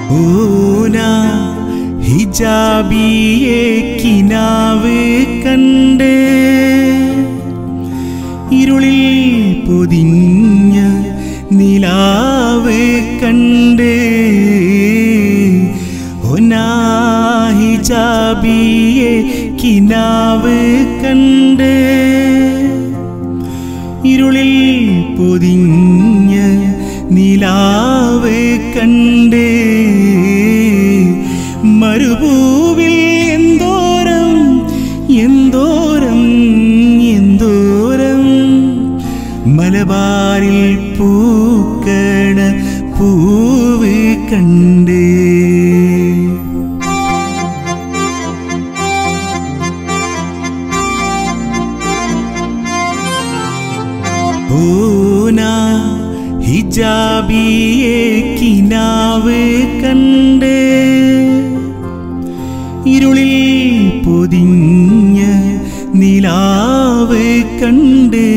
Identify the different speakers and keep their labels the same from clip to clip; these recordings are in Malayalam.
Speaker 1: ഊന ഹിജാബിയെ കിനാവ് കണ്ട് ഇരുളിൽ പൊതിഞ്ഞ നിലാവ് കണ്ട് ഒനാ ഹിജാബിയെ കിനാവ് കണ്ട് ഇരുളിൽ പൊതിഞ്ഞ നിലാവ് കണ്ട് മരുഭൂവിൽ എന്തോരം എന്തോരം എന്തോരം മലബാറിൽ പൂക്കണ പൂവ് കണ്ട് ഊന ഹിജാബിയെ കിനാവ് കണ്ട് ഇരുളിൽ പൊതിഞ്ഞ നിലാവ് കണ്ട്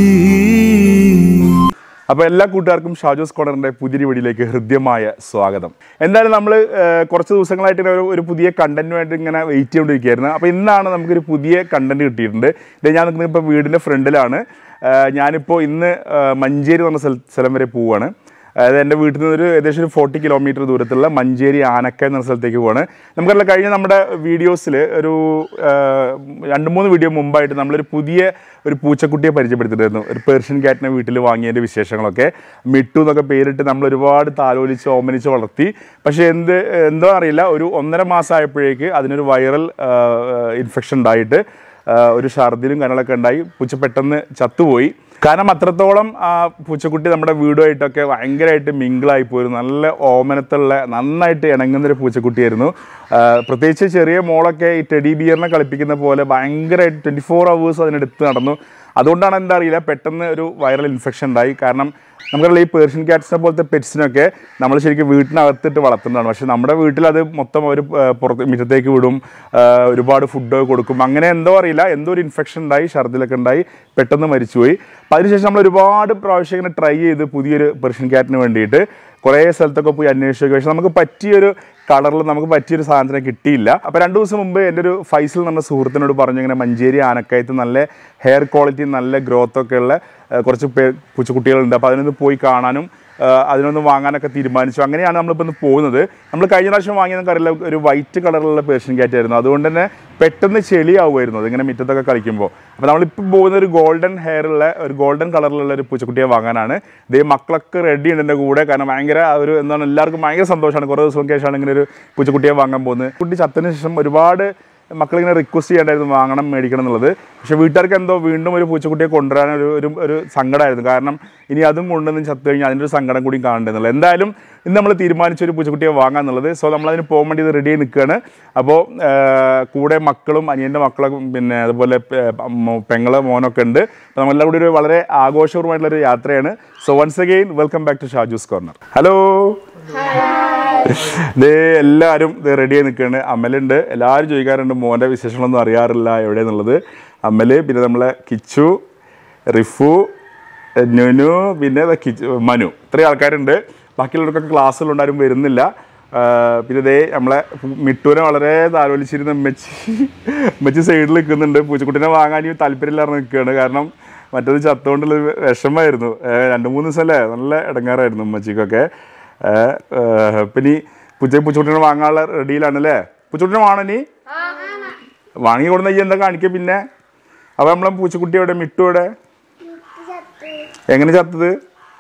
Speaker 2: അപ്പോൾ എല്ലാ കൂട്ടുകാർക്കും ഷാജോസ് കോർണറിൻ്റെ പുതിയ വീഡിയോയിലേക്ക് ഹൃദ്യമായ സ്വാഗതം എന്തായാലും നമ്മൾ കുറച്ച് ദിവസങ്ങളായിട്ട് ഇങ്ങനെ ഒരു ഒരു പുതിയ കണ്ടന്റുമായിട്ട് ഇങ്ങനെ വെയിറ്റ് ചെയ്തുകൊണ്ടിരിക്കുകയായിരുന്നു അപ്പോൾ ഇന്നാണ് നമുക്കൊരു പുതിയ കണ്ടന്റ് കിട്ടിയിട്ടുണ്ട് ഇത് ഞാൻ നിൽക്കുന്നത് ഇപ്പോൾ വീടിൻ്റെ ഫ്രണ്ടിലാണ് ഏഹ് ഞാനിപ്പോൾ ഇന്ന് ഏഹ് മഞ്ചേരി എന്ന് പറഞ്ഞ സ്ഥല- സ്ഥലം വരെ പോവുകയാണ് അതായത് എൻ്റെ വീട്ടിൽ നിന്ന് ഒരു ഏകദേശം ഒരു ഫോർട്ടി കിലോമീറ്റർ ദൂരത്തുള്ള മഞ്ചേരി ആനക്ക എന്ന സ്ഥലത്തേക്ക് പോവാണ് നമുക്കറിയാം കഴിഞ്ഞ നമ്മുടെ വീഡിയോസിൽ ഒരു ആ, രണ്ട് മൂന്ന് വീഡിയോ മുമ്പായിട്ട് നമ്മളൊരു പുതിയ ഒരു പൂച്ചക്കുട്ടിയെ പരിചയപ്പെടുത്തിയിട്ടായിരുന്നു ഒരു പേർഷ്യൻ ക്യാറ്റിനെ വീട്ടിൽ വാങ്ങിയതിൻ്റെ വിശേഷങ്ങളൊക്കെ മിട്ടു എന്നൊക്കെ പേരിട്ട് നമ്മൾ ഒരുപാട് താലോലിച്ച് ഓമനിച്ച് വളർത്തി പക്ഷേ എന്ത് എന്തോ അറിയില്ല ഒരു ഒന്നര മാസം ആയപ്പോഴേക്ക് അതിനൊരു വൈറൽ ഇൻഫെക്ഷൻ ഉണ്ടായിട്ട് ആ, ഒരു ഛർദിലും കാര്യങ്ങളൊക്കെ ഉണ്ടായി പൂച്ച പെട്ടെന്ന് ചത്തുപോയി കാരണം അത്രത്തോളം ആ പൂച്ചക്കുട്ടി നമ്മുടെ വീടുമായിട്ടൊക്കെ ഭയങ്കരമായിട്ട് മിങ്കിളായി പോയിരുന്നു നല്ല ഓമനത്തുള്ള നന്നായിട്ട് ഇണങ്ങുന്ന ഒരു പൂച്ചക്കുട്ടിയായിരുന്നു ആ, പ്രത്യേകിച്ച് ചെറിയ മോളൊക്കെ ഈ ടെഡി ബിയറിനെ കളിപ്പിക്കുന്ന പോലെ ഭയങ്കരമായിട്ട് ട്വൻറ്റി ഫോർ അവേഴ്സ് അതിനെടുത്ത് നടന്നു അതുകൊണ്ടാണ് എന്താ അറിയില്ല പെട്ടെന്ന് ഒരു വൈറൽ ഇൻഫെക്ഷൻ ഉണ്ടായി കാരണം നമുക്കറിയാം ഈ പേർഷ്യൻ ക്യാറ്റ്സിനെ പോലത്തെ പെറ്റ്സിനൊക്കെ നമ്മൾ ശരിക്കും വീട്ടിനകത്തിട്ട് വളർത്തുന്നതാണ് പക്ഷെ നമ്മുടെ വീട്ടിൽ അത് മൊത്തം ഒരു പുറത്ത് മുറ്റത്തേക്ക് വിടും ആ, ഒരുപാട് ഫുഡ് കൊടുക്കും അങ്ങനെ എന്തോ അറിയില്ല എന്തോ ഒരു ഇൻഫെക്ഷൻ ഉണ്ടായി ഛർദിലൊക്കെ ഉണ്ടായി പെട്ടെന്ന് മരിച്ചുപോയി അപ്പം അതിനുശേഷം നമ്മൾ ഒരുപാട് പ്രാവശ്യം ഇങ്ങനെ ട്രൈ ചെയ്ത് പുതിയൊരു പേർഷ്യൻ ക്യാറ്റിന് വേണ്ടിയിട്ട് കുറേ സ്ഥലത്തൊക്കെ പോയി അന്വേഷിച്ചു പക്ഷെ നമുക്ക് പറ്റിയൊരു കളറിൽ നമുക്ക് പറ്റിയൊരു സാധനത്തിനെ കിട്ടിയില്ല അപ്പോൾ രണ്ട് ദിവസം മുമ്പ് എൻ്റെ ഒരു ഫൈസൽ എന്ന് പറഞ്ഞ സുഹൃത്തിനോട് പറഞ്ഞു ഇങ്ങനെ മഞ്ചേരി ആനക്കയത്ത് നല്ല ഹെയർ ക്വാളിറ്റി നല്ല ഗ്രോത്ത് ഒക്കെ ഉള്ള ആ, കുറച്ച് പേ പൂച്ചക്കുട്ടികളുണ്ട് അപ്പോൾ അതിനൊന്ന് പോയി കാണാനും ആ, അതിനൊന്ന് വാങ്ങാനൊക്കെ തീരുമാനിച്ചു അങ്ങനെയാണ് നമ്മളിപ്പോൾ ഇന്ന് പോകുന്നത് നമ്മൾ കഴിഞ്ഞ പ്രാവശ്യം വാങ്ങിയത് നമുക്കറിയില്ല ഒരു വൈറ്റ് കളറുള്ള പേർഷ്യൻ ക്യാറ്റ് ആയിരുന്നു അതുകൊണ്ട് തന്നെ പെട്ടെന്ന് ചെളിയാവുമായിരുന്നു അതിങ്ങനെ മുറ്റത്തൊക്കെ കളിക്കുമ്പോൾ അപ്പോൾ നമ്മളിപ്പോൾ പോകുന്ന ഒരു ഗോൾഡൻ ഹെയർ ഉള്ള ഒരു ഗോൾഡൻ കളറിലുള്ള ഒരു പൂച്ചക്കുട്ടിയെ വാങ്ങാനാണ് ഇതേ മക്കളൊക്കെ റെഡി ഉണ്ട് എൻ്റെ കൂടെ കാരണം ഭയങ്കര ആ ഒരു എന്താണ് എല്ലാവർക്കും ഭയങ്കര സന്തോഷമാണ് കുറേ ദിവസം ശേഷമാണ് ഇങ്ങനെ ഒരു പൂച്ചക്കുട്ടിയെ വാങ്ങാൻ പോകുന്നത് കുട്ടി ചത്തതിന് ശേഷം ഒരുപാട് മക്കളിങ്ങനെ റിക്വസ്റ്റ് ചെയ്യേണ്ടായിരുന്നു വാങ്ങണം മേടിക്കണം എന്നുള്ളത് പക്ഷേ വീട്ടുകാർക്ക് എന്തോ വീണ്ടും ഒരു പൂച്ചക്കുട്ടിയെ കൊണ്ടുവരാൻ ഒരു ഒരു ഒരു സങ്കടമായിരുന്നു കാരണം ഇനി അതും കൊണ്ടുവന്ന് ചത്തു കഴിഞ്ഞാൽ അതിൻ്റെ ഒരു സങ്കടം കൂടി കാണേണ്ടതെന്നുള്ളത് എന്തായാലും ഇന്ന് നമ്മൾ തീരുമാനിച്ച ഒരു പൂച്ചക്കുട്ടിയെ വാങ്ങാൻ എന്നുള്ളത് സോ നമ്മളതിന് പോകാൻ വേണ്ടി ഇത് റെഡി ആയി നിൽക്കുകയാണ് അപ്പോൾ കൂടെ മക്കളും അനിയൻ്റെ മക്കളും പിന്നെ അതുപോലെ പെ- മോ- പെങ്ങള് മോനൊക്കെ ഉണ്ട് അപ്പോൾ നമ്മളെല്ലാം കൂടി ഒരു വളരെ ആഘോഷപൂർവ്വമായിട്ടുള്ള ഒരു യാത്രയാണ് so once again welcome back to Shaju's corner hello ദേ എല്ലാവരും ഇത് റെഡി ആയി നിൽക്കുകയാണ് അമലുണ്ട് എല്ലാവരും ചോദിക്കാറുണ്ട് മോൻ്റെ വിശേഷങ്ങളൊന്നും അറിയാറില്ല എവിടെയെന്നുള്ളത് അമല് പിന്നെ നമ്മളെ കിച്ചു റിഫു നുനു പിന്നെ ദാ കിച്ചു മനു ഇത്രയും ആൾക്കാരുണ്ട് ബാക്കിയുള്ളവർക്കൊക്കെ ക്ലാസ്സിലുണ്ടാരും വരുന്നില്ല ആ, പിന്നെ ദേ നമ്മളെ മിട്ടൂനെ വളരെ താലോലിച്ചിരുന്ന ഉമ്മച്ചി ഉമ്മച്ചി സൈഡിൽ നിൽക്കുന്നുണ്ട് പൂച്ചക്കുട്ടിനെ വാങ്ങാൻ ഈ താല്പര്യമില്ലാതെ നിൽക്കുകയാണ് കാരണം മറ്റത് ചത്തുകൊണ്ടുള്ള ഒരു വിഷമമായിരുന്നു ഏ, രണ്ട് മൂന്ന് ദിവസം അല്ലേ നല്ല ഇടങ്ങാറായിരുന്നു ഉമ്മച്ചിക്കൊക്കെ ഏ, ഏ, പിന്നെ ഈ പൂച്ച പൂച്ചക്കുട്ടിനെ വാങ്ങാനുള്ള റെഡിയിലാണ് അല്ലേ പൂച്ചക്കുട്ടിനെ വാണോ നീ വാങ്ങി കൊടുന്ന ഈ എന്താ കാണിക്കുക പിന്നെ അപ്പോൾ നമ്മളെ പൂച്ചക്കുട്ടി എവിടെ മിട്ടു എവിടെ എങ്ങനെ ചത്തത്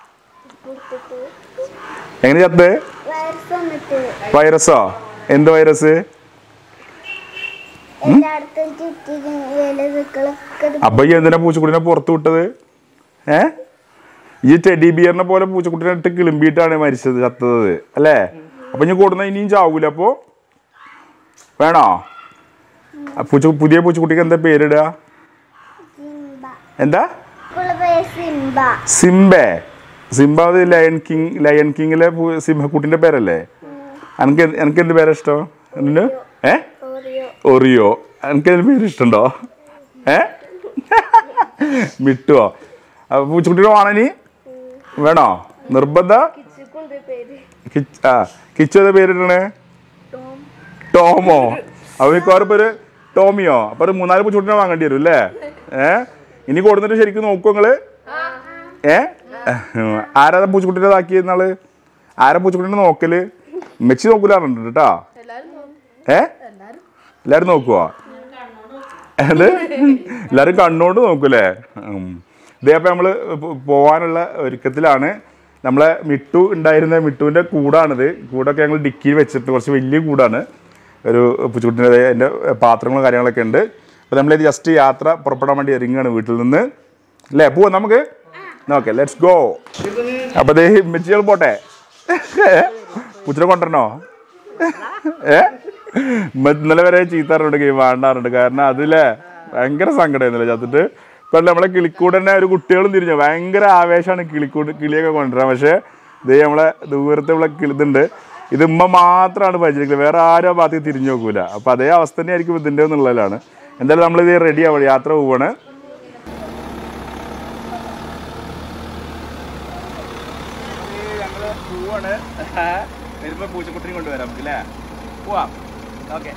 Speaker 2: എങ്ങനെ ചത്തത് വൈറസോ എന്ത് വൈറസ്
Speaker 3: എല്ലായിടത്തും ചുറ്റി വേലകളൊക്കെ
Speaker 2: അപ്പൊ ഈ എന്തിനാ പൂച്ചക്കുട്ടിനെ പുറത്ത് വിട്ടത് ഏ ഈ ടെഡി ബിയറിനെ പോലെ പൂച്ചക്കുട്ടിനെ ഇട്ട് കിളിമ്പിയിട്ടാണ് മരിച്ചത് ചത്തത് അല്ലേ അപ്പൊ ഇനി കൊടുന്ന ഇനിയും ചാവൂല അപ്പോ വേണോ ആ പൂച്ച പുതിയ പൂച്ചക്കുട്ടിക്ക് എന്താ പേരിടുക
Speaker 3: സിംബ
Speaker 2: എന്താ
Speaker 3: ഇവളുടെ പേര് സിംബ
Speaker 2: സിംബെ സിംബ അത് ലയൺ കിങ് ലയൺ കിങ്ങിലെ പു- സിംഹക്കുട്ടിന്റെ പേരല്ലേ എനിക്ക് എന്ത്- എനിക്ക് എന്ത് പേരാ ഇഷ്ടം എന്തിന്? ഏ
Speaker 3: ഓറിയോ
Speaker 2: ഒറിയോ എനിക്ക് അതിന് പേര് ഇഷ്ടമുണ്ടോ ഏ മിട്ടുവോ അപ്പൊ പൂച്ചക്കുട്ടിയുടെ വേണോ നീ വേണോ നിർബന്ധ കിച്ച് ആ കിച്ചു ഏതാ പേരിടണേ ടോമോ അപ്പൊ മിക്കവാറും ഇപ്പൊ ഒരു ടോമിയോ അപ്പൊ ഒരു മൂന്നാല് പൂച്ചക്കുട്ടിനെ വാങ്ങേണ്ടി വരും അല്ലേ ഏ ഇനി കൊടുത്തിട്ട് ശരിക്കും നോക്കൂ നിങ്ങള് ഏ ആരാ പൂച്ചക്കുട്ടിനെ ഇതാക്കിയ നാള് ആരാ പൂച്ചക്കുട്ടിനെ നോക്കല് മെച്ചി നോക്കൂലാറുണ്ട് കേട്ടാ ഏ എല്ലാരും നോക്കുവോ അത് എല്ലാരും കണ്ണോണ്ട് നോക്കൂലേ ഉം. ഇതേ അപ്പൊ നമ്മള് പോ- പോവാനുള്ള ഒരുക്കത്തിലാണ് നമ്മളെ മിട്ടു ഉണ്ടായിരുന്ന മിട്ടുവിന്റെ കൂടാണിത് കൂടൊക്കെ ഞങ്ങൾ ഡിക്കിയിൽ വെച്ചിട്ട് കുറച്ച് വലിയ കൂടാണ് ഒരു പൂച്ചക്കുട്ടിൻ്റെ എൻ്റെ പാത്രങ്ങളും കാര്യങ്ങളൊക്കെ ഉണ്ട് അപ്പോൾ നമ്മളിത് ജസ്റ്റ് യാത്ര പുറപ്പെടാൻ വേണ്ടി ഇറങ്ങുകയാണ് വീട്ടിൽ നിന്ന് അല്ലേ പോവാം നമുക്ക് ഓക്കെ ലെറ്റ്സ് ഗോ അപ്പോൾ ദേ മെച്ചികൾ പോട്ടെ പൂച്ചനെ കൊണ്ടുവരണോ ഏ ഇമ്മ ഇന്നലെ വരെ ചീത്താറുണ്ട് ഗെയിം വേണ്ടാറുണ്ട് കാരണം അതിലെ ഭയങ്കര സങ്കടമായിരുന്നില്ല ചത്തിട്ട് ഇപ്പൊ നമ്മളെ കിളിക്കൂട് തന്നെ ഒരു കുട്ടികളും തിരിഞ്ഞു ഭയങ്കര ആവേശമാണ് കിളിക്കൂട് കിളിയൊക്കെ കൊണ്ടുവരാൻ പക്ഷെ ഇത് നമ്മളെ ദൂരത്തെ ഉള്ള കിളിതുണ്ട് ഇത് ഉമ്മ മാത്രമാണ് പരിചരിക്കുന്നത് വേറെ ആരും ആ ഭാഗത്തേക്ക് തിരിഞ്ഞു നോക്കൂല അപ്പൊ അതേ അവസ്ഥ തന്നെ ആയിരിക്കും ഇതിന്റെ എന്നുള്ളതിലാണ് എന്തായാലും നമ്മളിത് റെഡി ആവുക യാത്ര പോവാണ് ഞങ്ങള് പോവാണ് വരുമ്പോ പൂച്ചക്കുട്ടിനെ കൊണ്ടുവരാം നമുക്ക് അല്ലേ പോവാം ഓക്കെ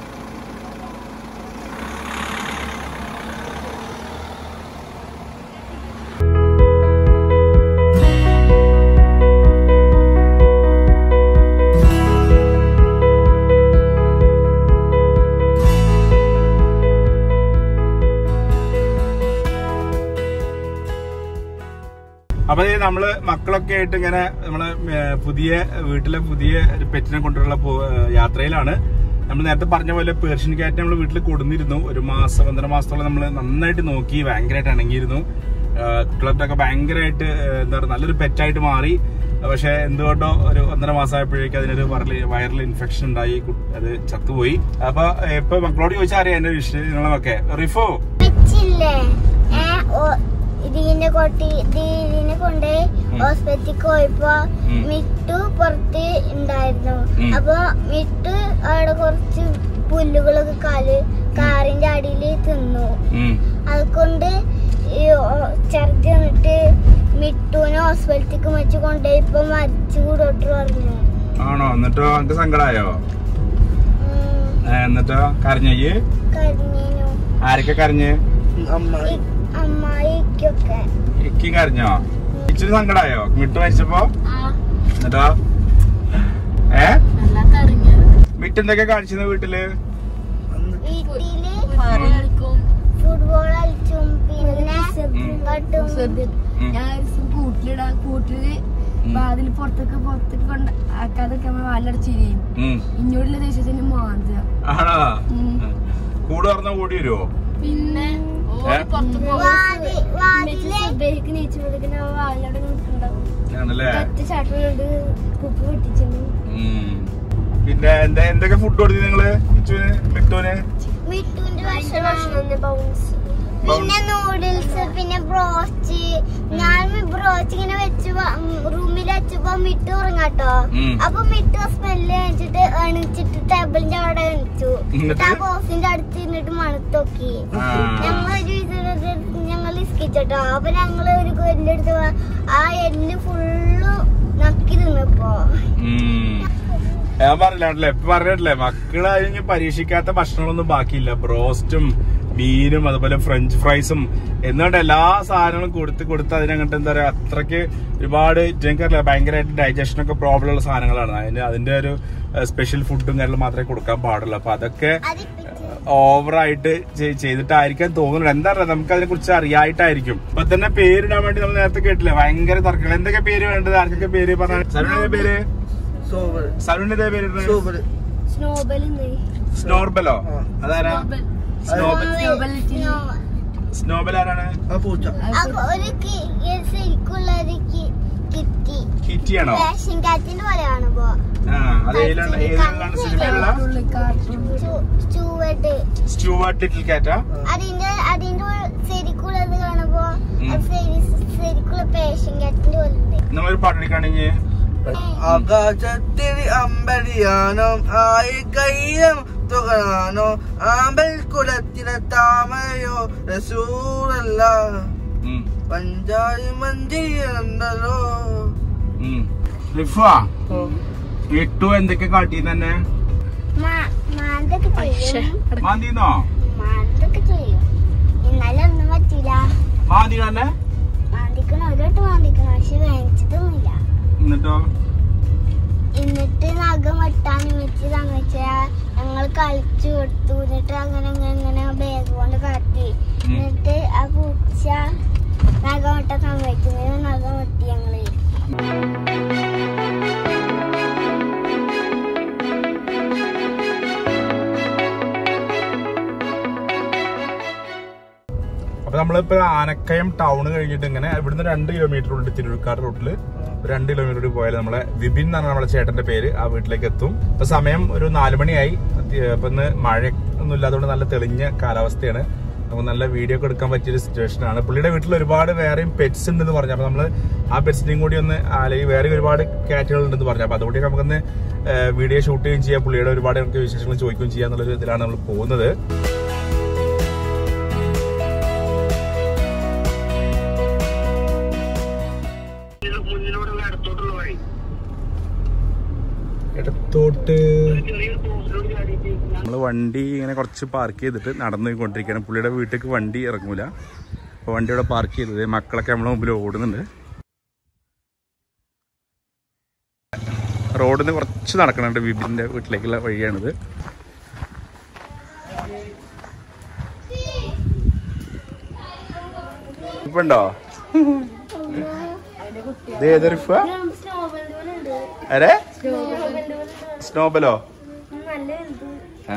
Speaker 2: അപ്പൊ ദേ നമ്മള് മക്കളൊക്കെ ആയിട്ട് ഇങ്ങനെ നമ്മള് ഏർ പുതിയ വീട്ടിലെ പുതിയ ഒരു പെറ്റിനെ കൊണ്ടുള്ള പോ- ഏർ യാത്രയിലാണ് നമ്മൾ നേരത്തെ പറഞ്ഞ പോലെ പേർഷ്യൻ ക്യാറ്റ് നമ്മൾ വീട്ടിൽ കൊടുന്നിരുന്നു ഒരു മാസം ഒന്നര മാസത്തോളം നമ്മൾ നന്നായിട്ട് നോക്കി ഭയങ്കരമായിട്ട് ഇണങ്ങിയിരുന്നു ഏർ കുട്ടികളൊക്കെ ഭയങ്കരമായിട്ട് ഏർ എന്താ പറയുക നല്ലൊരു പെറ്റായിട്ട് മാറി പക്ഷെ എന്തുകൊണ്ടോ ഒരു ഒന്നര മാസമായപ്പോഴേക്കും അതിനൊരു വൈറൽ വൈറൽ ഇൻഫെക്ഷൻ ഉണ്ടായി കു- അത് ചത്തുപോയി അപ്പൊ ഏർ ഇപ്പൊ മക്കളോട് ചോദിച്ചാൽ അറിയാം എന്റെ വിഷയങ്ങളൊക്കെ റിഫോ
Speaker 3: വെച്ചില്ലേ ഏ ഓ- ഇതിനെ കൊട്ടി ഇതിനെ കൊണ്ട് ഹോസ്പിറ്റലിൽ പോയപ്പോ
Speaker 2: ഉം.
Speaker 3: മിട്ടു പുറത്ത് ഉണ്ടായിരുന്നു
Speaker 2: ഉം.
Speaker 3: അപ്പൊ മിട്ടു അവിടെ കുറച്ച് പുല്ലുകളൊക്കെ കാല് കാറിന്റെ അടിയിൽ തിന്നു
Speaker 2: ഉം
Speaker 3: അതുകൊണ്ട് ഈ ഓ- ഛർദി വന്നിട്ട് മിട്ടുവിനെ ഹോസ്പിറ്റലിലേക്ക് വെച്ച് കൊണ്ടുപോയി ഇപ്പൊ മരിച്ചു ഡോക്ടർ പറഞ്ഞു
Speaker 2: ആണോ എന്നിട്ടോ എനിക്ക് സങ്കടായോ
Speaker 3: ഉം,
Speaker 2: ഏ, എന്നിട്ടോ കരഞ്ഞയ്യ്
Speaker 3: കരഞ്ഞു
Speaker 2: ആരൊക്കെ കരഞ്ഞ്
Speaker 3: ഈ അമ്മായിക്കൊക്കെ
Speaker 2: ഇക്കി കരഞ്ഞോ ഇച്ചിരി സങ്കടായോ മിട്ട് മരിച്ചപ്പോ എന്നിട്ടോ ഏ മിട്ട് എന്തൊക്കെ കാണിച്ചിരുന്നു വീട്ടില്
Speaker 3: വീട്ടില് ഫുട്ബോൾ കളിച്ചും പിന്നെ കട്ടും
Speaker 2: ഉം.
Speaker 4: ഞാൻ ഒരു ദിവസം കൂട്ടിലിടാ കൂട്ടില് വാതിൽ പുറത്തേക്ക് പുറത്തേക്ക് കൊണ്ട് ആക്കാതൊക്കെ നമ്മൾ വാലടച്ചിരിയും
Speaker 2: ഉം.
Speaker 4: ഇങ്ങോട്ടുള്ള ദേശത്തിന് മാന്തുക
Speaker 2: ആണോ
Speaker 4: ഉം.
Speaker 2: കൂട് തുറന്ന ഓടി വരുവോ
Speaker 4: പിന്നെ
Speaker 2: ഏ?
Speaker 3: വാതി വാതില്
Speaker 4: സുബൈക്ക് നീച്ചുമ്പോഴേക്കും വാലവിടെ നിൽക്കുന്നുണ്ടാവും
Speaker 2: ആണല്ലേ
Speaker 4: ഒറ്റ ചാട്ടിനോട് കുപ്പി പൊട്ടിച്ചിരുന്നു
Speaker 2: ഉം. പിന്നെ എന്താ എന്തൊക്കെ ഫുഡ് കൊടുത്തു നിങ്ങള് ഇച്ചുവിന് മിട്ടുവിന്
Speaker 3: മിട്ടുവിന്റെ ഭക്ഷണം പിന്നെ നൂഡിൽസ് പിന്നെ ബ്രോസ്റ്റ് ഞാൻ ബ്രോസ്റ്റ് ഇങ്ങനെ വെച്ച് റൂമിൽ വെച്ചപ്പോ മിട്ടു ഉറങ്ങാട്ടോ
Speaker 2: ഉം.
Speaker 3: അപ്പൊ മിട്ടു സ്മെല്ല് കഴിച്ചിട്ട് എണിച്ചിട്ട് ടേബിളിന്റെ അവിടെ എണിച്ചു
Speaker 2: എന്നിട്ട്?
Speaker 3: ആ ബോക്സിന്റെ അടുത്ത് ഇരുന്നിട്ട് മണത്തോക്കി
Speaker 2: ആ.
Speaker 3: ഞങ്ങൾ ഞങ്ങൾ ഇസ്കിച്ചട്ടോ അപ്പൊ ഞങ്ങള് ഒരു എല്ലെടുത്ത് ആ എല്ല് ഫുള്ള് നക്കി തിന്നപ്പോ
Speaker 2: ഉം. ഞാൻ പറഞ്ഞില്ലേ ഇപ്പൊ പറഞ്ഞിട്ടില്ലേ മക്കള് അതിന് പരീക്ഷിക്കാത്ത ഭക്ഷണങ്ങളൊന്നും ബാക്കിയില്ല ബ്രോസ്റ്റും മീനും അതുപോലെ ഫ്രഞ്ച് ഫ്രൈസും എന്നുകൊണ്ട് എല്ലാ സാധനങ്ങളും കൊടുത്ത് കൊടുത്ത് അതിനങ്ങോട്ട് എന്താ പറയാ അത്രയ്ക്ക് ഒരുപാട് എനിക്കറിയില്ല ഭയങ്കരമായിട്ട് ഡൈജഷൻ ഒക്കെ പ്രോബ്ലം ഉള്ള സാധനങ്ങളാണ് അതിന് അതിന്റെ ഒരു സ്പെഷ്യൽ ഫുഡും കാര്യങ്ങളും മാത്രമേ കൊടുക്കാൻ പാടുള്ളൂ അപ്പൊ അതൊക്കെ ഓവറായിട്ട് ചെയ്തിട്ടായിരിക്കാൻ തോന്നുന്നുണ്ട് എന്താ പറയുക നമുക്ക് അതിനെ കുറിച്ച് അറിയായിട്ടായിരിക്കും ഇപ്പൊ തന്നെ പേരിടാൻ വേണ്ടി നമ്മൾ നേരത്തെ കേട്ടില്ലേ ഭയങ്കര തർക്കങ്ങൾ എന്തൊക്കെ പേര് വേണ്ടത് ആർക്കൊക്കെ പേര് പറഞ്ഞ സലുവിന്റെ പേര് സലുവിന്റെ പേര്
Speaker 4: സ്നോബൽ
Speaker 2: സ്നോർബലോ അതാരാ സ്നോബൽ
Speaker 4: സ്നോബൽ
Speaker 2: സ്നോബൽ ആരാണ്
Speaker 3: അപ്പൊ ഒരു കി- ഒരു ശരിക്കുള്ള ഒരു കി- കിറ്റി
Speaker 2: കിറ്റിയാണോ
Speaker 3: റേഷൻ കാറ്റിന്റെ പോലെ കാണുമ്പോ
Speaker 2: ആ അത് ഏതിലാണ് ഏതിലാണ് സിനിമയിലുള്ള
Speaker 3: ചൂവട്ട്
Speaker 2: സ്റ്റുവാർട്ട് ലിറ്റിൽ കാറ്റാ
Speaker 3: അതിന്റെ അതിന്റെ ഉൾ- ശരിക്കുള്ളത് കാണുമ്പോ
Speaker 2: ഉം.
Speaker 3: അത് ശരി- ശരിക്കുള്ള പേഷൻ കാറ്റിന്റെ പോലെ ഉണ്ട്
Speaker 2: നമ്മളൊരു പാട്ട് എടുക്കുകയാണെങ്കിൽ
Speaker 5: ആകാശത്തിൽ അമ്പരിയാനം ആയി കയ്യം തുകരാനോ ആമ്പൽ കുലത്തിലെ താമരയോ റസൂറല്ല പഞ്ചാരി മന്ദിരണ്ടല്ലോ
Speaker 2: റിഫ എട്ടു എന്തൊക്കെ കാട്ടി തന്നെ
Speaker 3: മാ- മാന്തൊക്കെ ചെയ്യും
Speaker 2: മാന്തിന്നോ
Speaker 3: മാന്തൊക്കെ ചെയ്യും ഇന്നലെ ഒന്നും പറ്റില്ല
Speaker 2: മാന്തി തന്നെ
Speaker 3: മാന്തിക്കണ ഒരു വട്ടം മാന്തിക്കണം പക്ഷെ വേണിച്ചിട്ടൊന്നുമില്ല
Speaker 2: എന്നിട്ടോ
Speaker 3: എന്നിട്ട് നഖം വെട്ടാനും വെച്ച് തങ്ങച്ച ഞങ്ങൾ കളിച്ചു കൊടുത്തു എന്നിട്ട് അങ്ങനെ അങ്ങനെ അങ്ങനെ ബാഗ് കൊണ്ട് കാട്ടി
Speaker 2: ഉം.
Speaker 3: എന്നിട്ട് ആ പൂച്ച നഖം വെട്ടാൻ സമ്മതിക്കുന്നത് നഖം വെട്ടി ഞങ്ങള്
Speaker 2: അപ്പൊ നമ്മളിപ്പോ ആനക്കയം ടൗൺ കഴിഞ്ഞിട്ട് ഇങ്ങനെ ഇവിടുന്ന് രണ്ട് കിലോമീറ്റർ ഉണ്ട് തിരുവിക്കാട് റൂട്ടില് രണ്ട് കിലോമീറ്റർ പോയാൽ നമ്മളെ വിപിൻ എന്നാണ് നമ്മുടെ ചേട്ടന്റെ പേര് ആ വീട്ടിലേക്ക് എത്തും ഇപ്പൊ സമയം ഒരു നാലു മണിയായി അത്യ- ഇപ്പൊ ഇന്ന് മഴ ഒന്നും ഇല്ലാത്തതുകൊണ്ട് നല്ല തെളിഞ്ഞ കാലാവസ്ഥയാണ് നമുക്ക് നല്ല വീഡിയോ ഒക്കെ എടുക്കാൻ പറ്റിയൊരു സിറ്റുവേഷൻ ആണ് പുള്ളിയുടെ വീട്ടിൽ ഒരുപാട് വേറെയും പെറ്റ്സ് ഉണ്ടെന്ന് പറഞ്ഞു അപ്പൊ നമ്മള് ആ പെറ്റ്സിനെയും കൂടി ഒന്ന് അല്ലെങ്കിൽ വേറെ ഒരുപാട് കാറ്റുകൾ ഉണ്ടെന്ന് പറഞ്ഞു അപ്പൊ അതുകൂടി നമുക്കൊന്ന് വീഡിയോ ഷൂട്ട് ചെയ്യുകയും ചെയ്യാം പുള്ളിയുടെ ഒരുപാട് നമുക്ക് വിശേഷങ്ങൾ ചോദിക്കുകയും ചെയ്യാം എന്നുള്ളൊരു ഇതിലാണ് നമ്മൾ പോകുന്നത് ഇടത്തോട്ട് നമ്മൾ വണ്ടി ഇങ്ങനെ കുറച്ച് പാർക്ക് ചെയ്തിട്ട് നടന്നു പോയിക്കൊണ്ടിരിക്കുകയാണ് പുള്ളിയുടെ വീട്ടിലേക്ക് വണ്ടി ഇറങ്ങൂല അപ്പോൾ വണ്ടി ഇവിടെ പാർക്ക് ചെയ്തത് മക്കളൊക്കെ നമ്മളെ മുമ്പിൽ ഓടുന്നുണ്ട് റോഡിൽ നിന്ന് കുറച്ച് നടക്കണുണ്ട് വിപിൻ്റെ വീട്ടിലേക്കുള്ള വഴിയാണിത് ഇപ്പൊ ഉണ്ടോ ഇത് ഏതൊരു ഇഫ? ആരെ സ്നോബലോ ആ.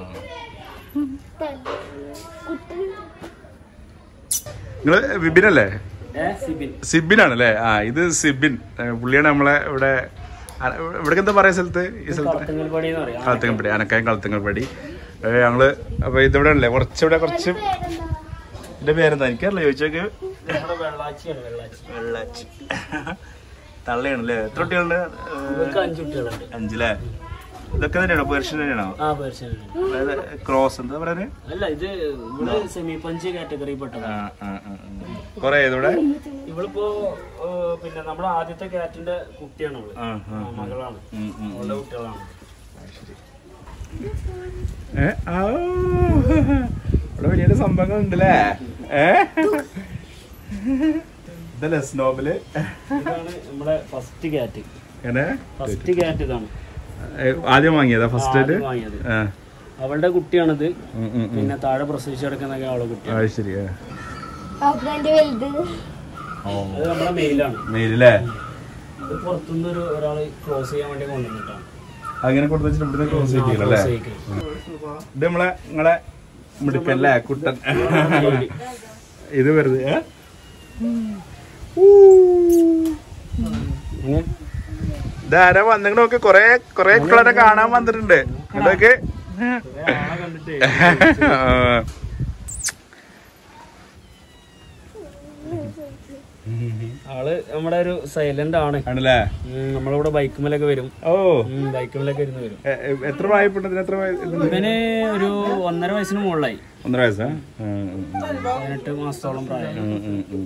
Speaker 2: നിങ്ങള് വിപിനല്ലേ സിബിനാണല്ലേ ആ ഇത് സിബിൻ ഏ, പുള്ളിയാണ് നമ്മളെ ഇവിടെ ആ, ഇവിടേക്ക് എന്താ പറയാ സ്ഥലത്ത് ഈ സ്ഥലത്ത് കളത്തങ്ങൽപ്പടി അനക്കായം കളത്തങ്ങൽപ്പടി ഏ, ഞങ്ങള് അപ്പൊ ഇതിവിടെ അല്ലേ കുറച്ചിവിടെ കുറച്ച് എന്റെ പേരെന്താ എനിക്കറിയില്ല ചോദിച്ചോക്ക് വെള്ളാച്ചി തള്ളയാണല്ലേ എത്ര കുട്ടികളുണ്ട് ഏ, അഞ്ചില്ലേ ഇതൊക്കെ തന്നെയാണോ പേർഷ്യൻ തന്നെയാണോ
Speaker 6: ആ പേർഷ്യൻ
Speaker 2: അതായത് ക്രോസ് എന്താ പറയാ
Speaker 6: അല്ല ഇത് ഇവിടെ സെമി പഞ്ച് കാറ്റഗറി പെട്ടതാണ്
Speaker 2: കൊറേ ഇവിടെ
Speaker 6: ഇവളിപ്പോ ഏഹ്, പിന്നെ നമ്മുടെ ആദ്യത്തെ കാറ്റിന്റെ കുട്ടിയാണ് അവള്
Speaker 2: ആ, ആ,
Speaker 6: ആ, മകളാണ്
Speaker 2: ഉം, ഉം,
Speaker 6: അവളുടെ കുട്ടികളാണ്
Speaker 2: ഏ, ഔ. ഇവിടെ വലിയ സംഭവങ്ങൾ ഉണ്ടല്ലേ ഏ ഇതല്ലേ സ്നോബില്
Speaker 6: ഇതാണ് നമ്മുടെ ഫസ്റ്റ് കാറ്റ്
Speaker 2: എങ്ങനെ
Speaker 6: ഫസ്റ്റ് കാറ്റ് ഇതാണ്
Speaker 2: ഏ, ആദ്യം വാങ്ങിയതാ ഫസ്റ്റ്
Speaker 6: ആദ്യം വാങ്ങിയത് അവളുടെ കുട്ടിയാണിത് പിന്നെ താഴെ പ്രസവിച്ച് കിടക്കുന്നൊക്കെ അവളെ കുട്ടിയാണ്
Speaker 2: അത് ശരി
Speaker 3: അപ്പന്റെ വലുത്
Speaker 6: അത് നമ്മുടെ മെയിലാണ്
Speaker 2: മെയിലല്ലേ
Speaker 6: ഇത് പുറത്തുനിന്ന് ഒരു ഒരാള് ക്ലോസ് ചെയ്യാൻ വേണ്ടി കൊണ്ടുവന്നിട്ടാണ്
Speaker 2: അങ്ങനെ കൊടുത്തു വെച്ചിട്ട് ഇവിടുന്ന് ക്ലോസ് ചെയ്യില്ലല്ലേ
Speaker 6: Close ചെയ്യിക്കും.
Speaker 2: ഇത് നമ്മളെ നിങ്ങളെ മിടുക്കല്ലേ കുട്ടൻ ഇത് വെറുതെ ഏ?
Speaker 6: ഇങ്ങനെ
Speaker 2: ഇതാരാ വന്നിട്ട് നോക്ക് കൊറേ കൊറേ കുട്ടികളെ കാണാൻ വന്നിട്ടുണ്ട് ഇതൊക്കെ
Speaker 6: ആളെ കണ്ടിട്ടേ ആള് നമ്മുടെ ഒരു സൈലന്റ് ആണ്
Speaker 2: ആണല്ലേ
Speaker 6: ഉം, നമ്മളിവിടെ ബൈക്കുമലൊക്കെ വരും
Speaker 2: ഓ
Speaker 6: ബൈക്കുമലൊക്കെ ഇരുന്ന് വരും
Speaker 2: എ- എ- എത്ര പ്രായപ്പെട്ടതിന് എത്ര വയ- ഇത്
Speaker 6: ഇവന് ഒരു ഒന്നര വയസ്സിന് മുകളിലായി
Speaker 2: ഒന്നര വയസ്സാ ഉം, ഉം, ഉം.
Speaker 6: പതിനെട്ട് മാസത്തോളം പ്രായം
Speaker 2: ഉം, ഉം, ഉം.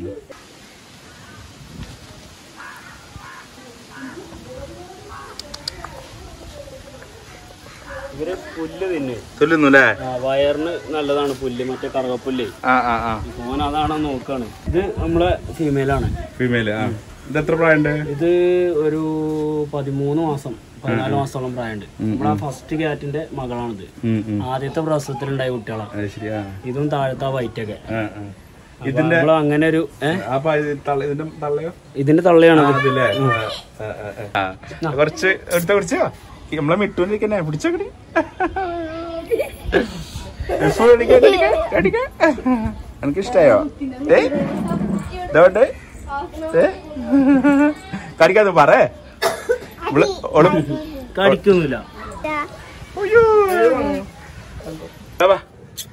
Speaker 6: ഇവര് പുല്ല് തിന്നു
Speaker 2: തുല്ലുന്നു അല്ലേ
Speaker 6: ആ, വയറിന് നല്ലതാണ് പുല്ല് മറ്റേ കറുകപ്പുല്ലേ
Speaker 2: ആ ആ ആ
Speaker 6: ഓൻ അതാണോ നോക്കാണ് ഇത് നമ്മളെ ഫീമെയിലാണ്
Speaker 2: ഫീമെയില് ആ ഇത് എത്ര പ്രായമുണ്ട്
Speaker 6: ഇത് ഒരു പതിമൂന്ന് മാസം പതിനാല് മാസത്തോളം പ്രായമുണ്ട് നമ്മളെ ഫസ്റ്റ് കാറ്റിന്റെ മകളാണിത്
Speaker 2: ഉം, ഉം.
Speaker 6: ആദ്യത്തെ പ്രസവത്തിലുണ്ടായ കുട്ടികളാണ്
Speaker 2: അത് ശരി ആ
Speaker 6: ഇതും താഴത്തെ വൈറ്റൊക്കെ
Speaker 2: ആ, ആ.
Speaker 6: ഇതിന്റെ അങ്ങനെ ഒരു ഏ
Speaker 2: അപ്പൊ ഇത് തള്ള- ഇതിന്റെ തള്ളയോ
Speaker 6: ഇതിന്റെ തള്ളയാണ് ഇത്.
Speaker 2: അതില്ലേ ആ, ആ, ആ. ആ. കുറച്ച് എടുത്ത കുറച്ച് നമ്മളെ മിട്ടുവിനെ പിടിച്ചോക്കടി എനിക്ക് ഇഷ്ടായോ ഏ ഇതോണ്ട് ഏ കടിക്കാതെ പറ ഇവള് ഓള്
Speaker 6: കടിക്കൊന്നുമില്ല
Speaker 2: അയ്യോ. ദാ വാ.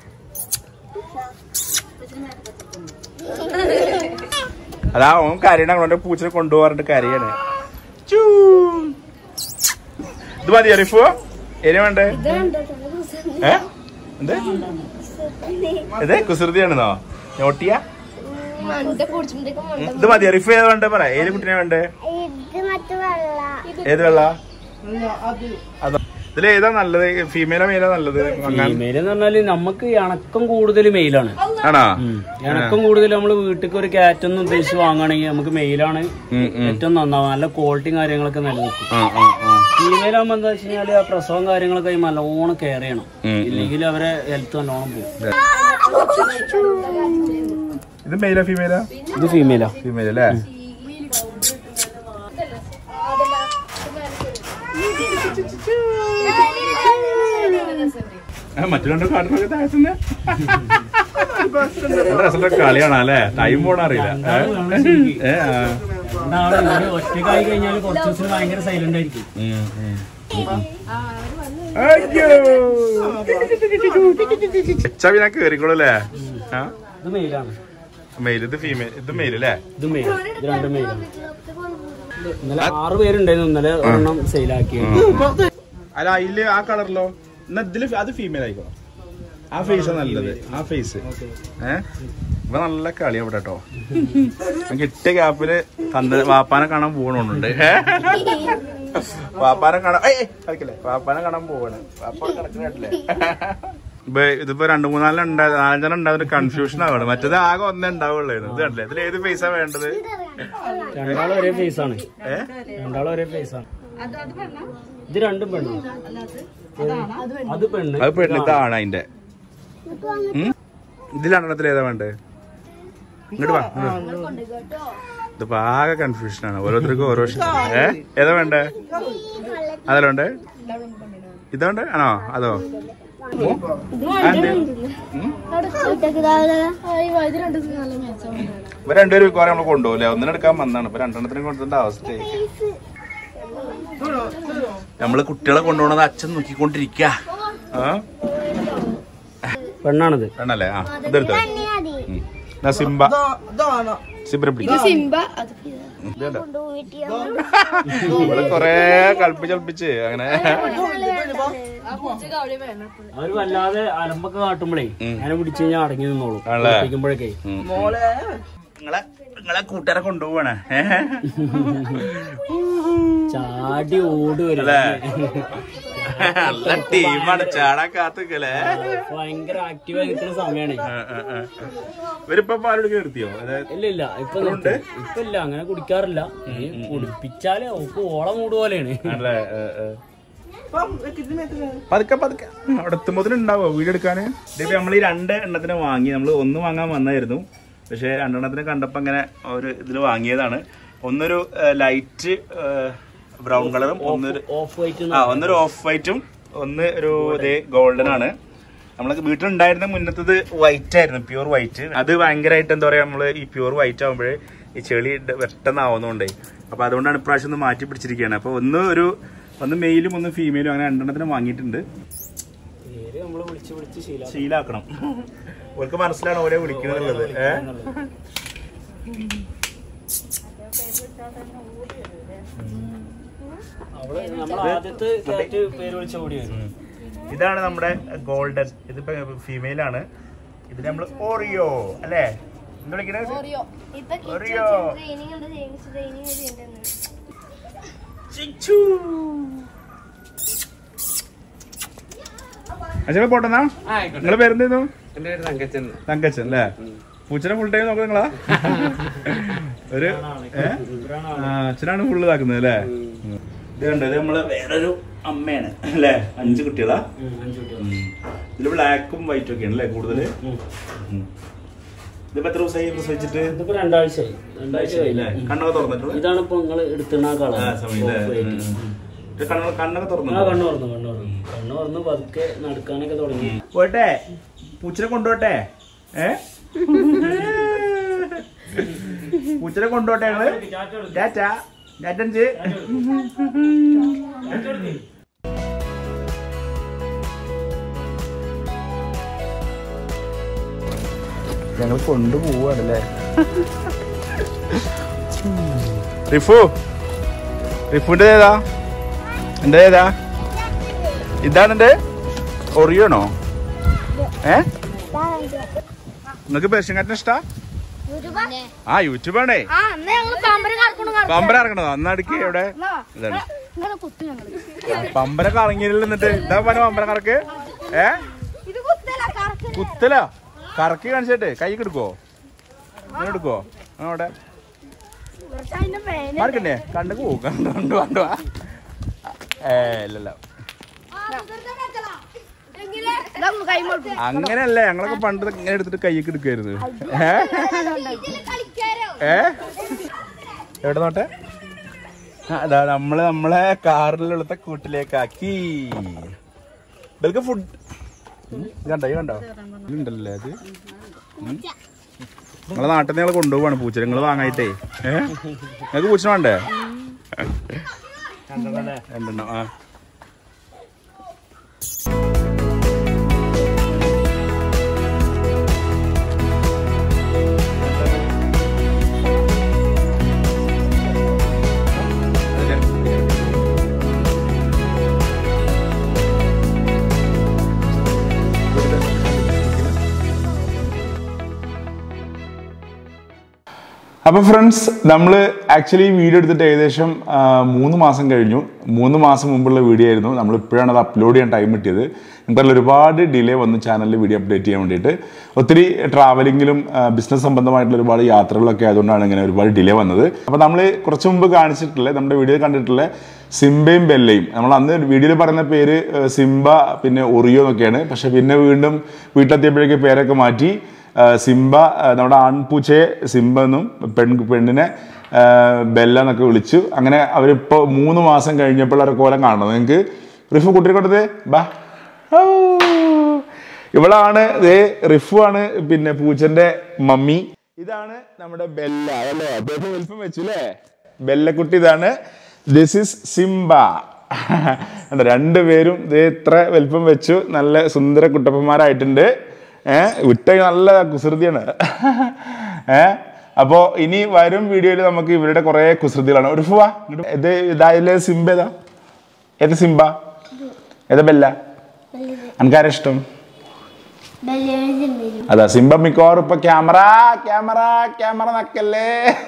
Speaker 2: അതാ ഓൻ കരയണ അവന്റെ പൂച്ചനെ കൊണ്ടുപോകാറുണ്ട് കരയാണ് ചൂ. ഇത് മതി അരിഫോ ഇനി വേണ്ടേ ഏ എന്ത് ഇത് കുസൃതിയാണെന്നോ നോട്ടിയ ഇത് മതി അരിഫ് ഏത് വേണ്ടേ പറ ഏത് കുട്ടിനെ വേണ്ടേ
Speaker 3: ഇത് മറ്റു വെള്ള
Speaker 2: ഏത് വെള്ള അതാ ഇതിൽ ഏതാ നല്ലത് ഫീമെയിലാ മെയിലാ നല്ലത് വാങ്ങാൻ
Speaker 6: ഫീമെയിൽ എന്ന് പറഞ്ഞാല് നമുക്ക് ഇണക്കം കൂടുതൽ മെയിലാണ്
Speaker 2: ആണോ
Speaker 6: ഇണക്കം കൂടുതൽ നമ്മൾ വീട്ടിലേക്ക് ഒരു കാറ്റൊന്നും ഉദ്ദേശിച്ച് വാങ്ങുകയാണെങ്കിൽ നമുക്ക് മെയിലാണ്
Speaker 2: ഉം, ഉം.
Speaker 6: ഏറ്റവും നന്നാവും നല്ല ക്വാളിറ്റിയും കാര്യങ്ങളൊക്കെ നിലനിൽക്കും
Speaker 2: ആ ആ ആ
Speaker 6: ഫീമെയിൽ ആകുമ്പോൾ എന്താ വെച്ച് കഴിഞ്ഞാല് ആ പ്രസവം കാര്യങ്ങളൊക്കെ ആയി നല്ലോണം കെയർ ചെയ്യണം
Speaker 2: ഉം.
Speaker 6: ഇല്ലെങ്കിൽ അവരെ ഹെൽത്ത് നല്ലോണം പോകും
Speaker 2: ഇത് മെയിലാ ഫീമെയിലാ
Speaker 6: ഇത് ഫീമെയിലാ
Speaker 2: ഫീമെയിൽ അല്ലേ മറ്റു രണ്ട് കാട്ടിലൊക്കെ താഴ്ത്തുന്ന രസമുള്ള കളിയാണ് അല്ലേ ടൈം പോണ അറിയില്ല ഏ? ഏ, ആ.
Speaker 6: രണ്ടാള് ഒറ്റക്കായി കഴിഞ്ഞാൽ കുറച്ച് ദിവസം ഭയങ്കര സൈലന്റ് ആയിരിക്കും
Speaker 2: ഉം, ഉം. അയ്യോ ചവി ഞാൻ കേറിക്കോളൂ അല്ലേ ആ
Speaker 6: ഇത് മെയിലാണ്
Speaker 2: മെയിൽ ഇത് ഫീമെയിൽ ഇത് മെയിൽ അല്ലേ
Speaker 6: ഇത് മെയിൽ ഇത് രണ്ടും മെയിലാണ് ഇന്നലെ ആറ് പേരുണ്ടായിരുന്നു ഇന്നലെ ഒരെണ്ണം സെയിലാക്കി
Speaker 2: അല്ല അതില് ആ കളറിലോ എന്നാ ഇതില് അത് ഫീമെയിൽ ആയിക്കോ ആ ഫേസ് നല്ലത് ആ ഫേസ് ഏ ഇവ നല്ല കളി അവിടെ കേട്ടോ കിട്ടിയ ഗ്യാപ്പില് തന്ന വാപ്പാനെ കാണാൻ പോകണുണ്ട് വാപ്പാനെ കാണാൻ ഏയ് കളിക്കല്ലേ വാപ്പാനെ കാണാൻ പോവാണ് വാപ്പ കിടക്കുന്നില്ലേ ഇപ്പൊ ഇതിപ്പോ രണ്ടു മൂന്നാലെണ്ണം ഉണ്ടായത് നാലഞ്ചെണ്ണം ഉണ്ടായത് കൺഫ്യൂഷൻ ആവാണ് മറ്റേത് ആകെ ഒന്നേ ഉണ്ടാവുള്ളൂ ഇത് കണ്ടില്ലേ ഇതിൽ ഏത് ഫേസാ വേണ്ടത്
Speaker 6: രണ്ടാളും ഒരേ ഫേസ് ആണ്
Speaker 2: ഏ
Speaker 6: രണ്ടാളും ഒരേ ഫേസ് ആണ് ഇത് രണ്ടും പെണ്ണു അത് പെണ്ണ്
Speaker 2: അത് പെണ്ണ് ഇതാണ് അതിന്റെ ഉം? ഇതിൽ രണ്ടെണ്ണത്തിൽ ഏതാ വേണ്ടത് ഇങ്ങോട്ട് വാ ഇങ്ങോട്ട് വാ. ഇതിപ്പോ ആകെ കൺഫ്യൂഷൻ ആണ് ഓരോരുത്തർക്കും ഓരോ ഇഷ്ടം. ഏ ഏതാ വേണ്ടേ അതല്ല വേണ്ടേ ഇതുണ്ട് ആണോ അതോ ഉം? ആ, എന്ത്? ഉം? ഇവ രണ്ടുപേരും കുറെ നമ്മള് കൊണ്ടുപോകില്ലേ ഒന്നിനെടുക്കാൻ വന്നാണ് ഇപ്പൊ രണ്ടെണ്ണത്തിനും കൊണ്ടുവന്ന അവസ്ഥ നമ്മള് കുട്ടികളെ കൊണ്ടുപോകണത് അച്ഛൻ നോക്കിക്കൊണ്ടിരിക്ക
Speaker 6: പെണ്ണാണിത്
Speaker 2: വേണല്ലേ ആ ഇതെടുത്തോ ഉം. എന്നാ സിംബ
Speaker 5: ഇതാണോ
Speaker 2: സിംബ പിടി
Speaker 4: സിംബ അത്
Speaker 2: ഇതെടുത്തോ. ഇവിടെ കൊറേ കളിപ്പിച്ച് കളിപ്പിച്ച് അങ്ങനെ
Speaker 6: അവര് വല്ലാതെ അലമ്പൊക്കെ കാട്ടുമ്പോഴേ
Speaker 2: ഉം.
Speaker 6: അങ്ങനെ പിടിച്ചു കഴിഞ്ഞാൽ അടങ്ങി നിന്നോളൂ
Speaker 2: ആണല്ലേ?
Speaker 6: കളിപ്പിക്കുമ്പോഴൊക്കെ
Speaker 2: ഉം.
Speaker 5: മോളെ
Speaker 2: നിങ്ങളെ നിങ്ങളെ കൂട്ടുകാരെ കൊണ്ടുപോവാണ്
Speaker 6: ചാടി ഓടി വരും
Speaker 2: അല്ലേ നല്ല ടീമാണ് ചാടാൻ കാത്തുക്കല്ലേ
Speaker 6: ഭയങ്കര ആക്റ്റീവായി നിൽക്കുന്ന സമയമാണ്
Speaker 2: ഇവരിപ്പൊ പാലെടുക്കാൻ നിർത്തിയോ അതായത്
Speaker 6: ഇല്ല ഇല്ല ഇപ്പൊ നിർത്തി. ഇപ്പൊ ഇല്ല അങ്ങനെ കുടിക്കാറില്ല ഈ കുടിപ്പിച്ചാലേ ഓക്ക് ഓളം മൂട് പോലെയാണ്
Speaker 2: ആണല്ലേ ഏ, ഏ.
Speaker 5: ഇപ്പം കിട്ടുന്ന എത്ര
Speaker 2: പതുക്കെ പതുക്കെ അവിടെ എത്തുമ്പോൾ ഉണ്ടാവോ വീഡിയോ എടുക്കാന് ഇതിപ്പോ നമ്മൾ ഈ രണ്ട് എണ്ണത്തിന് വാങ്ങി നമ്മൾ ഒന്ന് വാങ്ങാൻ വന്നായിരുന്നു പക്ഷെ രണ്ടെണ്ണത്തിന് കണ്ടപ്പോ അങ്ങനെ ഒരു ഇതിൽ വാങ്ങിയതാണ് ഒന്നൊരു ലൈറ്റ് ബ്രൗൺ കളറും ഒന്നൊരു
Speaker 6: ഓഫ് വൈറ്റ്
Speaker 2: ആ ഒന്നൊരു ഓഫ് വൈറ്റും ഒന്ന് ഒരു ഇതേ ഗോൾഡൻ ആണ് നമ്മളെ വീട്ടിലുണ്ടായിരുന്ന മുന്നത്തത് വൈറ്റ് ആയിരുന്നു പ്യൂർ വൈറ്റ് അത് ഭയങ്കരമായിട്ട് എന്താ പറയാ നമ്മള് ഈ പ്യൂർ വൈറ്റ് ആകുമ്പോഴേ ഈ ചെളി ഡ- പെട്ടെന്നാവുന്നതുകൊണ്ടേ അപ്പൊ അതുകൊണ്ടാണ് ഇപ്രാവശ്യം ഒന്ന് മാറ്റി പിടിച്ചിരിക്കുകയാണ് അപ്പൊ ഒന്ന് ഒരു ഒന്ന് മെയിലും ഒന്ന് ഫീമെയിലും അങ്ങനെ രണ്ടെണ്ണത്തിന് വാങ്ങിയിട്ടുണ്ട്
Speaker 6: പേര് നമ്മള് വിളിച്ച് വിളിച്ച് ശീല
Speaker 2: ശീലാക്കണം അവർക്ക് മനസ്സിലാണ് ഓരോ വിളിക്കുന്നത് ഏഹ്
Speaker 6: അവള് നമ്മൾ ആദ്യത്തെ കാറ്റ് പേര് വിളിച്ച ഓടി വരും
Speaker 2: ഇതാണ് നമ്മുടെ ഗോൾഡൻ ഇതിപ്പോ ഫീമെയിൽ ആണ് ഇതിന് നമ്മൾ ഓറിയോ അല്ലേ എന്താ വിളിക്കണത്
Speaker 3: ഇപ്പൊ
Speaker 2: ഓറിയോ
Speaker 3: ട്രെയിനിങ് ഉണ്ട് ട്രെയിനിങ് ചെയ്തിട്ടുണ്ട്
Speaker 2: ചിച്ചു അച്ഛനെ പോട്ടെന്നാ നിങ്ങളെ പേരെന്തായിരുന്നു തങ്കച്ചൻ അല്ലേ പൂച്ചനെ ഫുൾ ടൈം നോക്കുക നിങ്ങളാ ഒരു ഏ? ആ, അച്ഛനാണ് ഫുള്ള് ഇതാക്കുന്നത് അല്ലേ ഇത് കണ്ടോ ഇത് നമ്മള് വേറൊരു അമ്മയാണ് അല്ലേ അഞ്ച് കുട്ടികളാ ഇതില് ബ്ലാക്കും വൈറ്റും ഒക്കെയാണ് അല്ലേ കൂടുതല് ഉം. ഇതിപ്പോ എത്ര ദിവസമായി പ്രസവിച്ചിട്ട്
Speaker 6: ഇതിപ്പോ രണ്ടാഴ്ചയായി രണ്ടാഴ്ച
Speaker 2: അല്ലേ
Speaker 6: കഴിഞ്ഞു
Speaker 2: കണ്ണൊക്കെ തുറന്നിട്ടുള്ളൂ
Speaker 6: ഇതാണ് ഇപ്പൊ നിങ്ങള് എടുത്തുന്ന കളർ
Speaker 2: ആ സമയം അല്ലേ? ഉം, ഉം. ഇത് കണ്ണ് കണ്ണൊക്കെ
Speaker 6: ആ
Speaker 2: തുറന്നു
Speaker 6: കണ്ണു തുറന്നു കണ്ണു തുറന്നു കണ്ണു തുറന്ന് പതുക്കെ നടക്കാനൊക്കെ തുടങ്ങി
Speaker 2: പോട്ടെ പൂച്ചനെ കൊണ്ടുപോട്ടെ ഏ പൂച്ചനെ കൊണ്ടുപോട്ടെ ഞങ്ങള് ടാറ്റ ടാറ്റഞ്ച് ഞങ്ങൾ കൊണ്ടുപോവാണല്ലേ റിഫു റിഫുന്റെ ഏതാ എന്റെ ഏതാ ഇതാണ് എന്റെ ഒറിയണോ ഏ നിങ്ങക്ക് പേർഷ്യങ്കാറ്റിന് ഇഷ്ടാ ആ യൂട്യൂബാണേ
Speaker 3: ആ അന്ന് ഞങ്ങള് പമ്പരം കറക്കണു
Speaker 2: പമ്പര ഇറങ്ങണോ അന്ന് അടുക്കി എവിടെ ഇതാണ്
Speaker 4: ഇങ്ങനെ കുത്തു ഞങ്ങള്
Speaker 2: പമ്പര കറങ്ങിയില്ല എന്നിട്ട് എന്താ പറഞ്ഞ പമ്പര കറക്ക് ഏ
Speaker 4: ഇത് കുത്തല കറക്റ്റ്
Speaker 2: കുത്തല കറക്കി കാണിച്ചിട്ട് കൈ എടുക്കോ അങ്ങനെ എടുക്കോ അവിടെ
Speaker 4: അതിന്റെ മേലെ
Speaker 2: മാർക്കണ്ടേ കണ്ടു പോകും കണ്ടു കണ്ടു കണ്ടു ഏ ഇല്ലല്ല
Speaker 4: ഇതൊന്ന് കൈ കൊടുക്കും
Speaker 2: അങ്ങനെയല്ല ഞങ്ങളൊക്കെ പണ്ട് ഇങ്ങനെ എടുത്തിട്ട് കൈയൊക്കെ എടുക്കായിരുന്നു ഏ ഏ എവിടെ നോട്ടെ ആ, അതാ നമ്മള് നമ്മളെ കാറിലുള്ള കൂട്ടിലേക്കാക്കി ഇവർക്ക് ഫുഡ് കണ്ടോ ഈ കണ്ടോ ഉണ്ടല്ലേ അത് ഉം. നിങ്ങളെ നാട്ടിൽ നിന്ന് ഞങ്ങൾ കൊണ്ടുപോവാണ് പൂച്ച നിങ്ങൾ വാങ്ങായിട്ടേ ഏ നിങ്ങൾക്ക് പൂച്ച വേണ്ടേ രണ്ടെണ്ണം ആ അപ്പോൾ ഫ്രണ്ട്സ് നമ്മൾ ആക്ച്വലി വീഡിയോ എടുത്തിട്ട് ഏകദേശം ആ, മൂന്ന് മാസം കഴിഞ്ഞു മൂന്ന് മാസം മുമ്പുള്ള വീഡിയോ ആയിരുന്നു നമ്മൾ ഇപ്പോഴാണ് അത് അപ്ലോഡ് ചെയ്യാൻ ടൈം കിട്ടിയത് നമുക്കതിൽ ഒരുപാട് ഡിലേ വന്നു ചാനലിൽ വീഡിയോ അപ്ഡേറ്റ് ചെയ്യാൻ വേണ്ടിയിട്ട് ഒത്തിരി ട്രാവലിങ്ങിലും ബിസിനസ് സംബന്ധമായിട്ടുള്ള ഒരുപാട് യാത്രകളൊക്കെ ആയതുകൊണ്ടാണ് ഇങ്ങനെ ഒരുപാട് ഡിലേ വന്നത് അപ്പോൾ നമ്മൾ കുറച്ച് മുമ്പ് കാണിച്ചിട്ടുള്ള നമ്മുടെ വീഡിയോ കണ്ടിട്ടുള്ള സിംബയും ബെല്ലയും നമ്മൾ അന്ന് വീഡിയോയിൽ പറയുന്ന പേര് ആ, സിംബ പിന്നെ ഒറിയോ എന്നൊക്കെയാണ് പക്ഷെ പിന്നെ വീണ്ടും വീട്ടിലെത്തിയപ്പോഴേക്ക് പേരൊക്കെ മാറ്റി ആ, സിംബ ആ, നമ്മുടെ ആൺപൂച്ചയെ സിംബ എന്നും പെൺ പെണ്ണിനെ ആ, ബെല്ല എന്നൊക്കെ വിളിച്ചു അങ്ങനെ അവരിപ്പോൾ മൂന്ന് മാസം കഴിഞ്ഞപ്പോൾ അവരുടെ കോലം കാണണം നിങ്ങൾക്ക് റിഫു കുട്ടിയെ കൊടുത്തേ ബാ ഔ. ഇവളാണ് ദേ റിഫു ആണ് പിന്നെ പൂച്ചന്റെ മമ്മി ഇതാണ് നമ്മുടെ ബെല്ല അല്ലേ അദ്ദേഹം വലിപ്പം വെച്ചു അല്ലേ ബെല്ലക്കുട്ടി ഇതാണ് ദിസ് ഇസ് സിംബ കണ്ടോ, രണ്ടുപേരും ദേ ഇത്ര വലിപ്പം വെച്ചു നല്ല സുന്ദര കുട്ടപ്പന്മാരായിട്ടുണ്ട് ഏഹ് വിട്ട നല്ല കുസൃതിയാണ് ഏഹ് അപ്പോ ഇനി വരും വീഡിയോയിൽ നമുക്ക് ഇവരുടെ കുറെ കുസൃതികളാണ് ഒരു ഫുവ ഇത് ഇതായാലും സിംബ ഏതാ ഏത് സിംബ ഏതാ ബെല്ല അനക്കാരാ ഇഷ്ടം
Speaker 3: ബല്യാണ് ചിന്തയിലും
Speaker 2: അതാ സിംബ മിക്കവാറും ഇപ്പൊ ക്യാമറ ക്യാമറ ക്യാമറ നക്കല്ലേ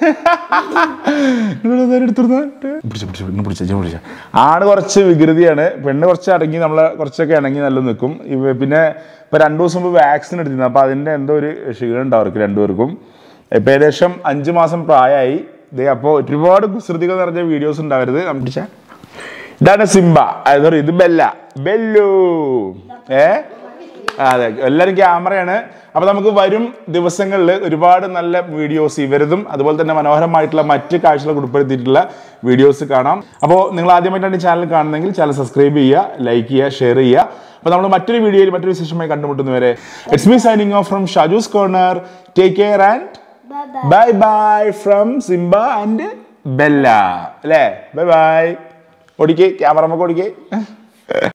Speaker 2: ആണ് കുറച്ച് വികൃതിയാണ് പെണ്ണ് കുറച്ച് അടങ്ങി നമ്മളെ കുറച്ചൊക്കെ ഇണങ്ങി നല്ല നിൽക്കും ഇവ പിന്നെ ഇപ്പൊ രണ്ടു ദിവസം മുമ്പ് വാക്സിൻ എടുത്തിരുന്നു അപ്പൊ അതിന്റെ എന്തോ ഒരു ക്ഷീണം ഉണ്ടാവും അവർക്ക് രണ്ടുപേർക്കും ഇപ്പൊ ഏകദേശം അഞ്ചു മാസം പ്രായമായി ഇതേ അപ്പോൾ ഒരുപാട് കുസൃതികൾ നിറഞ്ഞ വീഡിയോസ് ഉണ്ടാവരുത് നമുക്ക് ഇതാണ് സിംബ അതൊരു ഇത് ബെല്ല ബെല്ലു ഏ അതെ എല്ലാവരും ക്യാമറയാണ് അപ്പൊ നമുക്ക് വരും ദിവസങ്ങളിൽ ഒരുപാട് നല്ല വീഡിയോസ് ഇവരതും അതുപോലെ തന്നെ മനോഹരമായിട്ടുള്ള മറ്റ് കാഴ്ചകൾ ഉൾപ്പെടുത്തിയിട്ടുള്ള വീഡിയോസ് കാണാം അപ്പോൾ നിങ്ങൾ ആദ്യമായിട്ടാണ് ഈ ചാനൽ കാണുന്നതെങ്കിൽ ചാനൽ സബ്സ്ക്രൈബ് ചെയ്യുക ലൈക്ക് ചെയ്യുക ഷെയർ ചെയ്യുക അപ്പോൾ നമ്മൾ മറ്റൊരു വീഡിയോയിൽ മറ്റൊരു വിശേഷമായി കണ്ടുമുട്ടുന്നവരെ it's me signing off from Shaju's corner take care and bye bye from Simba and Bella അല്ലേ ബൈ ബൈ ഓടിക്കേ ക്യാമറ നമുക്ക് ഓടിക്കേ